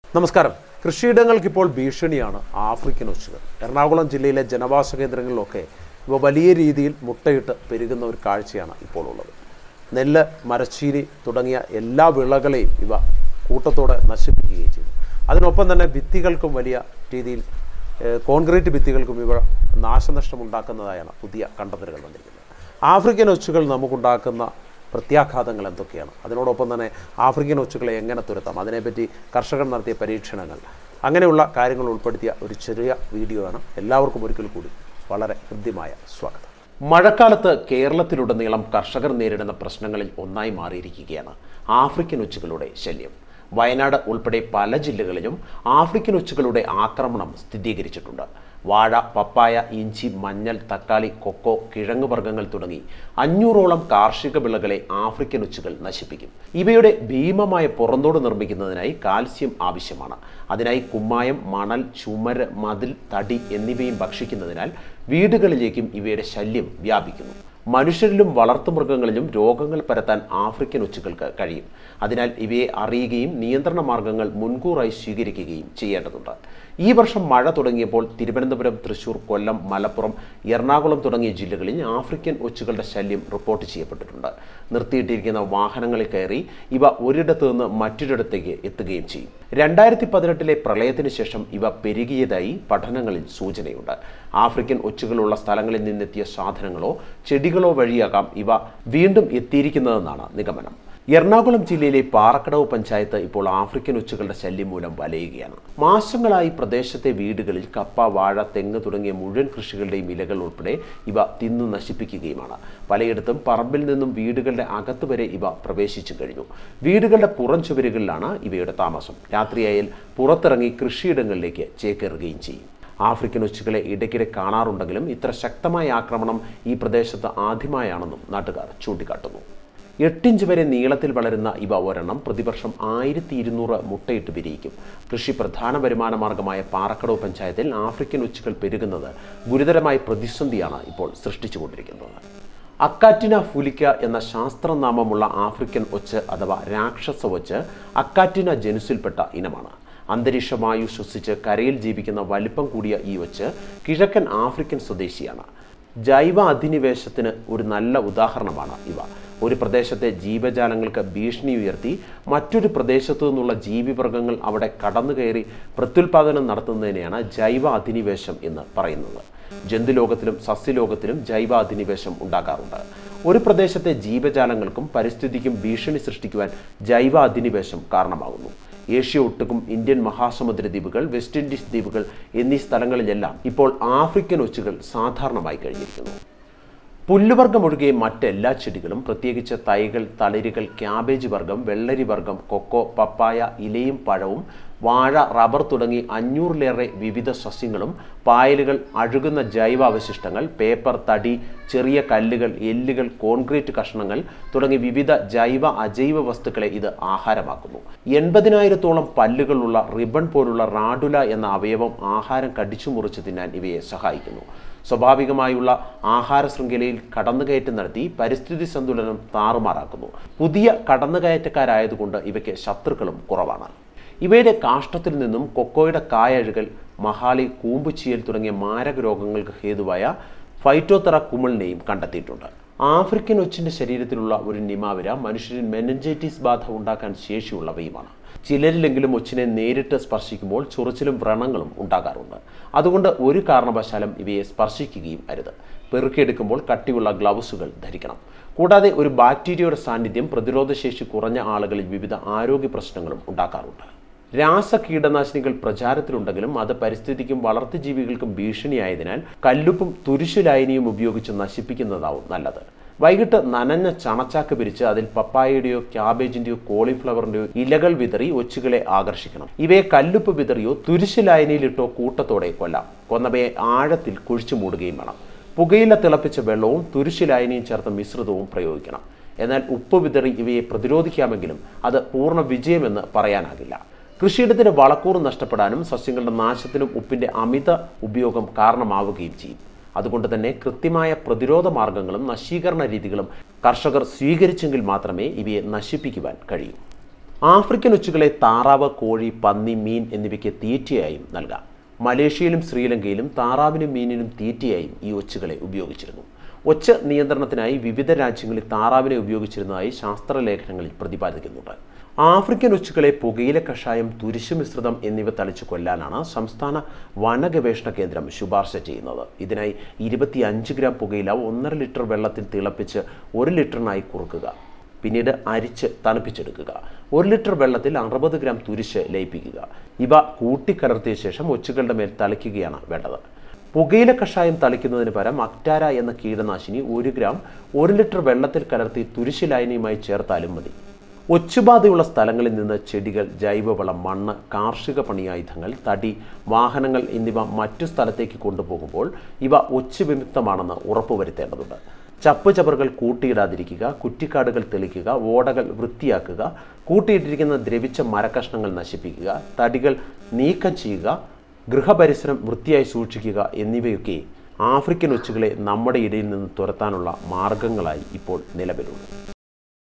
നമസ്കാരം കൃഷിയിടങ്ങൾക്കിപ്പോൾ ഭീഷണിയാണ് ആഫ്രിക്കൻ ഒച്ചുകൾ എറണാകുളം ജില്ലയിലെ ജനവാസ കേന്ദ്രങ്ങളിലൊക്കെ ഇവ വലിയ രീതിയിൽ മുട്ടയിട്ട് പെരുകുന്ന ഒരു കാഴ്ചയാണ് ഇപ്പോൾ ഉള്ളത് നെല്ല് മരച്ചീനി തുടങ്ങിയ എല്ലാ വിളകളെയും ഇവ കൂട്ടത്തോടെ നശിപ്പിക്കുകയും ചെയ്തു അതിനൊപ്പം തന്നെ ഭിത്തികൾക്കും വലിയ രീതിയിൽ ഏഹ്, കോൺക്രീറ്റ് ഭിത്തികൾക്കും ഇവ നാശനഷ്ടമുണ്ടാക്കുന്നതായാണ് പുതിയ കണ്ടെത്തലുകൾ വന്നിരിക്കുന്നത് ആഫ്രിക്കൻ ഒച്ചുകൾ നമുക്കുണ്ടാക്കുന്ന പ്രത്യാഘാതങ്ങൾ എന്തൊക്കെയാണ് അതിനോടൊപ്പം തന്നെ ആഫ്രിക്കൻ ഒച്ചുകളെ എങ്ങനെ തുരത്താം അതിനെപ്പറ്റി കർഷകർ നടത്തിയ പരീക്ഷണങ്ങൾ അങ്ങനെയുള്ള കാര്യങ്ങൾ ഉൾപ്പെടുത്തിയ ഒരു ചെറിയ വീഡിയോ ആണ് എല്ലാവർക്കും ഒരിക്കൽ കൂടി വളരെ ഹൃദ്യമായ സ്വാഗതം മഴക്കാലത്ത് കേരളത്തിലുടനീളം കർഷകർ നേരിടുന്ന പ്രശ്നങ്ങളിൽ ഒന്നായി മാറിയിരിക്കുകയാണ് ആഫ്രിക്കൻ ഒച്ചുകളുടെ ശല്യം വയനാട് ഉൾപ്പെടെ പല ജില്ലകളിലും ആഫ്രിക്കൻ ഒച്ചുകളുടെ ആക്രമണം സ്ഥിരീകരിച്ചിട്ടുണ്ട് വാഴ പപ്പായ ഇഞ്ചി മഞ്ഞൾ തക്കാളി കൊക്കോ കിഴങ്ങ് വർഗ്ഗങ്ങൾ തുടങ്ങി അഞ്ഞൂറോളം കാർഷിക വിളകളെ ആഫ്രിക്കൻ ഒച്ചുകൾ നശിപ്പിക്കും ഇവയുടെ ഭീമമായ പുറന്തോട് നിർമ്മിക്കുന്നതിനായി കാൽസ്യം ആവശ്യമാണ് അതിനായി കുമ്മായം മണൽ ചുമര് മതിൽ തടി എന്നിവയും ഭക്ഷിക്കുന്നതിനാൽ വീടുകളിലേക്കും ഇവയുടെ ശല്യം വ്യാപിക്കുന്നു മനുഷ്യരിലും വളർത്തുമൃഗങ്ങളിലും രോഗങ്ങൾ പരത്താൻ ആഫ്രിക്കൻ ഒച്ചുകൾക്ക് കഴിയും അതിനാൽ ഇവയെ അറിയുകയും നിയന്ത്രണ മാർഗങ്ങൾ മുൻകൂറായി സ്വീകരിക്കുകയും ചെയ്യേണ്ടതുണ്ട് ഈ വർഷം മഴ തുടങ്ങിയപ്പോൾ തിരുവനന്തപുരം തൃശൂർ കൊല്ലം മലപ്പുറം എറണാകുളം തുടങ്ങിയ ജില്ലകളിൽ ആഫ്രിക്കൻ ഒച്ചുകളുടെ ശല്യം റിപ്പോർട്ട് ചെയ്യപ്പെട്ടിട്ടുണ്ട് നിർത്തിയിട്ടിരിക്കുന്ന വാഹനങ്ങളിൽ കയറി ഇവ ഒരിടത്തു നിന്ന് മറ്റൊരിടത്തേക്ക് എത്തുകയും ചെയ്യും രണ്ടായിരത്തി പതിനെട്ടിലെ പ്രളയത്തിന് ശേഷം ഇവ പെരുകിയതായി പഠനങ്ങളിൽ സൂചനയുണ്ട് ആഫ്രിക്കൻ ഒച്ചുകളുള്ള സ്ഥലങ്ങളിൽ നിന്നെത്തിയ സാധനങ്ങളോ ചെടികളോ വഴിയാകാം ഇവ വീണ്ടും എത്തിയിരിക്കുന്നതെന്നാണ് നിഗമനം എറണാകുളം ജില്ലയിലെ പാറക്കടവ് പഞ്ചായത്ത് ഇപ്പോൾ ആഫ്രിക്കൻ ഒച്ചുകളുടെ ശല്യം മൂലം വലയുകയാണ് മാസങ്ങളായി പ്രദേശത്തെ വീടുകളിൽ കപ്പ വാഴ തെങ്ങ് തുടങ്ങിയ മുഴുവൻ കൃഷികളുടെയും ഇലകൾ ഉൾപ്പെടെ ഇവ തിന്നു നശിപ്പിക്കുകയുമാണ് പലയിടത്തും പറമ്പിൽ നിന്നും വീടുകളുടെ അകത്ത് വരെ ഇവ പ്രവേശിച്ചു കഴിഞ്ഞു വീടുകളുടെ പുറം ചുവരുകളിലാണ് ഇവയുടെ താമസം രാത്രിയായാൽ പുറത്തിറങ്ങി കൃഷിയിടങ്ങളിലേക്ക് ചേക്കേറുകയും ചെയ്യും ആഫ്രിക്കൻ ഒച്ചുകളെ ഇടയ്ക്കിടെ കാണാറുണ്ടെങ്കിലും ഇത്ര ശക്തമായ ആക്രമണം ഈ പ്രദേശത്ത് ആദ്യമായാണെന്നും നാട്ടുകാർ ചൂണ്ടിക്കാട്ടുന്നു എട്ടിഞ്ച് വരെ നീളത്തിൽ വളരുന്ന ഇവ ഒരെണ്ണം പ്രതിവർഷം ആയിരത്തി ഇരുന്നൂറ് മുട്ടയിട്ട് വിരിയിക്കും കൃഷി പ്രധാന വരുമാന മാർഗമായ പാറക്കടവ് പഞ്ചായത്തിൽ ആഫ്രിക്കൻ ഒച്ചുകൾ പെരുകുന്നത് ഗുരുതരമായ പ്രതിസന്ധിയാണ് ഇപ്പോൾ സൃഷ്ടിച്ചുകൊണ്ടിരിക്കുന്നത് അക്കാറ്റിന ഫുലിക്ക എന്ന ശാസ്ത്രനാമമുള്ള ആഫ്രിക്കൻ ഒച്ച് അഥവാ രാക്ഷസ ഒച്ച് അക്കാറ്റിന ജനുസിൽപ്പെട്ട ഇനമാണ് അന്തരീക്ഷ വായു ശ്വസിച്ച് കരയിൽ ജീവിക്കുന്ന വലിപ്പം കൂടിയ ഈ ഒച്ച് കിഴക്കൻ ആഫ്രിക്കൻ സ്വദേശിയാണ് ജൈവ അധിനിവേശത്തിന് ഒരു നല്ല ഉദാഹരണമാണ് ഇവ ഒരു പ്രദേശത്തെ ജീവജാലങ്ങൾക്ക് ഭീഷണി ഉയർത്തി മറ്റൊരു പ്രദേശത്തു നിന്നുള്ള ജീവിവർഗങ്ങൾ അവിടെ കടന്നു കയറി പ്രത്യുൽപാദനം നടത്തുന്നതിനെയാണ് ജൈവ അധിനിവേശം എന്ന് പറയുന്നത് ജന്തുലോകത്തിലും സസ്യലോകത്തിലും ജൈവ അധിനിവേശം ഉണ്ടാകാറുണ്ട് ഒരു പ്രദേശത്തെ ജീവജാലങ്ങൾക്കും പരിസ്ഥിതിക്കും ഭീഷണി സൃഷ്ടിക്കുവാൻ ജൈവ അധിനിവേശം കാരണമാകുന്നു ഏഷ്യ ഒട്ടുക്കും ഇന്ത്യൻ മഹാസമുദ്ര ദ്വീപുകൾ വെസ്റ്റ് ഇൻഡീസ് ദ്വീപുകൾ എന്നീ സ്ഥലങ്ങളിലെല്ലാം ഇപ്പോൾ ആഫ്രിക്കൻ ഒച്ചുകൾ സാധാരണമായി കഴിഞ്ഞിരിക്കുന്നു പുല്ലുവർഗ്ഗം ഒഴികെ മറ്റെല്ലാ ചെടികളും പ്രത്യേകിച്ച് തൈകൾ തളിരുകൾ ക്യാബേജ് വർഗ്ഗം വെള്ളരി വർഗ്ഗം കൊക്കോ പപ്പായ ഇലയും പഴവും വാഴ റബ്ബർ തുടങ്ങി അഞ്ഞൂറിലേറെ വിവിധ സസ്യങ്ങളും പായലുകൾ അഴുകുന്ന ജൈവ അവശിഷ്ടങ്ങൾ പേപ്പർ തടി ചെറിയ കല്ലുകൾ എല്ലുകൾ കോൺക്രീറ്റ് കഷ്ണങ്ങൾ തുടങ്ങി വിവിധ ജൈവ അജൈവ വസ്തുക്കളെ ഇത് ആഹാരമാക്കുന്നു എൺപതിനായിരത്തോളം പല്ലുകളുള്ള റിബൺ പോലുള്ള റാഡുല എന്ന അവയവം ആഹാരം കടിച്ചു മുറിച്ച് തിന്നാൻ ഇവയെ സഹായിക്കുന്നു സ്വാഭാവികമായുള്ള ആഹാര ശൃംഖലയിൽ കടന്നുകയറ്റം നടത്തി പരിസ്ഥിതി സന്തുലനം താറുമാറാക്കുന്നു പുതിയ കടന്നുകയറ്റക്കാരായതുകൊണ്ട് ഇവയ്ക്ക് ശത്രുക്കളും കുറവാണ് ഇവയുടെ കാഷ്ടത്തിൽ നിന്നും കൊക്കോയുടെ കായഴുകൽ മഹാളി കൂമ്പുചീയൽ തുടങ്ങിയ മാരക രോഗങ്ങൾക്ക് ഹേതുവായ ഫൈറ്റോതെറ കുമിളിനെയും കണ്ടെത്തിയിട്ടുണ്ട് ആഫ്രിക്കൻ ഒച്ചിന്റെ ശരീരത്തിലുള്ള ഒരു നിമാവിര മനുഷ്യരിൽ മെനഞ്ചൈറ്റിസ് ബാധ ഉണ്ടാക്കാൻ ശേഷിയുള്ളവയുമാണ് ചിലരിലെങ്കിലും ഒച്ചിനെ നേരിട്ട് സ്പർശിക്കുമ്പോൾ ചൊറിച്ചിലും വ്രണങ്ങളും ഉണ്ടാകാറുണ്ട് അതുകൊണ്ട് ഒരു കാരണവശാലും ഇവയെ സ്പർശിക്കുകയും അരുത് പെറുക്കിയെടുക്കുമ്പോൾ കട്ടിയുള്ള ഗ്ലൗസുകൾ ധരിക്കണം കൂടാതെ ഒരു ബാക്ടീരിയയുടെ സാന്നിധ്യം പ്രതിരോധശേഷി കുറഞ്ഞ ആളുകളിൽ വിവിധ ആരോഗ്യ പ്രശ്നങ്ങളും ഉണ്ടാക്കാറുണ്ട് രാസ കീടനാശിനികൾ പ്രചാരത്തിലുണ്ടെങ്കിലും അത് പരിസ്ഥിതിക്കും വളർത്തുജീവികൾക്കും ഭീഷണിയായതിനാൽ കല്ലുപ്പും തുരിശുലായനിയും ഉപയോഗിച്ച് നശിപ്പിക്കുന്നതാവും നല്ലത് വൈകിട്ട് നനഞ്ഞ ചണച്ചാക്ക് പിരിച്ച് അതിൽ പപ്പായയുടെയോ ക്യാബേജിന്റെയോ കോളിഫ്ലവറിന്റെയോ ഇലകൾ വിതറി ഒച്ചുകളെ ആകർഷിക്കണം ഇവയെ കല്ലുപ്പ് വിതറിയോ തുരിശുലായനിയിലിട്ടോ കൂട്ടത്തോടെ കൊല്ലാം കൊന്നവയെ ആഴത്തിൽ കുഴിച്ചു മൂടുകയും വേണം പുകയില തിളപ്പിച്ച വെള്ളവും തുരിശുലായനിയും ചേർത്ത മിശ്രിതവും പ്രയോഗിക്കണം എന്നാൽ ഉപ്പ് വിതറി ഇവയെ പ്രതിരോധിക്കാമെങ്കിലും അത് പൂർണ്ണ വിജയമെന്ന് പറയാനാകില്ല കൃഷിയിടത്തിന് വളക്കൂറ് നഷ്ടപ്പെടാനും സസ്യങ്ങളുടെ നാശത്തിനും ഉപ്പിന്റെ അമിത ഉപയോഗം കാരണമാവുകയും ചെയ്യും അതുകൊണ്ട് തന്നെ കൃത്യമായ പ്രതിരോധ മാർഗങ്ങളും നശീകരണ രീതികളും കർഷകർ സ്വീകരിച്ചെങ്കിൽ മാത്രമേ ഇവയെ നശിപ്പിക്കുവാൻ കഴിയൂ ആഫ്രിക്കൻ ഒച്ചുകളെ താറാവ് കോഴി പന്നി മീൻ എന്നിവയ്ക്ക് തീറ്റയായും നൽകാം മലേഷ്യയിലും ശ്രീലങ്കയിലും താറാവിനും മീനിനും തീറ്റയായും ഈ ഒച്ചുകളെ ഉപയോഗിച്ചിരുന്നു ഒച്ച നിയന്ത്രണത്തിനായി വിവിധ രാജ്യങ്ങളിൽ താറാവിനെ ഉപയോഗിച്ചിരുന്നതായി ശാസ്ത്രലേഖനങ്ങളിൽ പ്രതിപാദിക്കുന്നുണ്ട് ആഫ്രിക്കൻ ഒച്ചുകളെ പുകയില കഷായം തുരിശു മിശ്രിതം എന്നിവ തളിച്ചു കൊല്ലാനാണ് സംസ്ഥാന വനഗവേഷണ കേന്ദ്രം ശുപാർശ ചെയ്യുന്നത് ഇതിനായി ഇരുപത്തിയഞ്ച് ഗ്രാം പുകയില ഒന്നര ലിറ്റർ വെള്ളത്തിൽ തിളപ്പിച്ച് ഒരു ലിറ്ററിനായി കുറുക്കുക പിന്നീട് അരിച്ച് തണുപ്പിച്ചെടുക്കുക ഒരു ലിറ്റർ വെള്ളത്തിൽ അറുപത് ഗ്രാം തുരിശ് ലയിപ്പിക്കുക ഇവ കൂട്ടിക്കലർത്തിയ ശേഷം ഒച്ചുകളുടെ മേൽ തളിക്കുകയാണ് വേണ്ടത് പുകയില കഷായം തളിക്കുന്നതിന് പകരം അക്ടാര എന്ന കീടനാശിനി ഒരു ഗ്രാം ഒരു ലിറ്റർ വെള്ളത്തിൽ കലർത്തി തുരിശ് ലായനിയുമായി ചേർത്താലും മതി ഒച്ചുബാധയുള്ള സ്ഥലങ്ങളിൽ നിന്ന് ചെടികൾ ജൈവവളം മണ്ണ് കാർഷിക പണിയായുധങ്ങൾ തടി വാഹനങ്ങൾ എന്നിവ മറ്റു സ്ഥലത്തേക്ക് കൊണ്ടുപോകുമ്പോൾ ഇവ ഒച്ചു വിമുക്തമാണെന്ന് ഉറപ്പുവരുത്തേണ്ടതുണ്ട് ചപ്പ് ചവറുകൾ കൂട്ടിയിടാതിരിക്കുക കുറ്റിക്കാടുകൾ തെളിക്കുക ഓടകൾ വൃത്തിയാക്കുക കൂട്ടിയിട്ടിരിക്കുന്ന ദ്രവിച്ച മരക്കഷ്ണങ്ങൾ നശിപ്പിക്കുക തടികൾ നീക്കം ചെയ്യുക ഗൃഹപരിസരം വൃത്തിയായി സൂക്ഷിക്കുക എന്നിവയൊക്കെ ആഫ്രിക്കൻ ഒച്ചുകളെ നമ്മുടെ ഇടയിൽ നിന്ന് തുരത്താനുള്ള മാർഗങ്ങളായി ഇപ്പോൾ നിലവിലുണ്ട്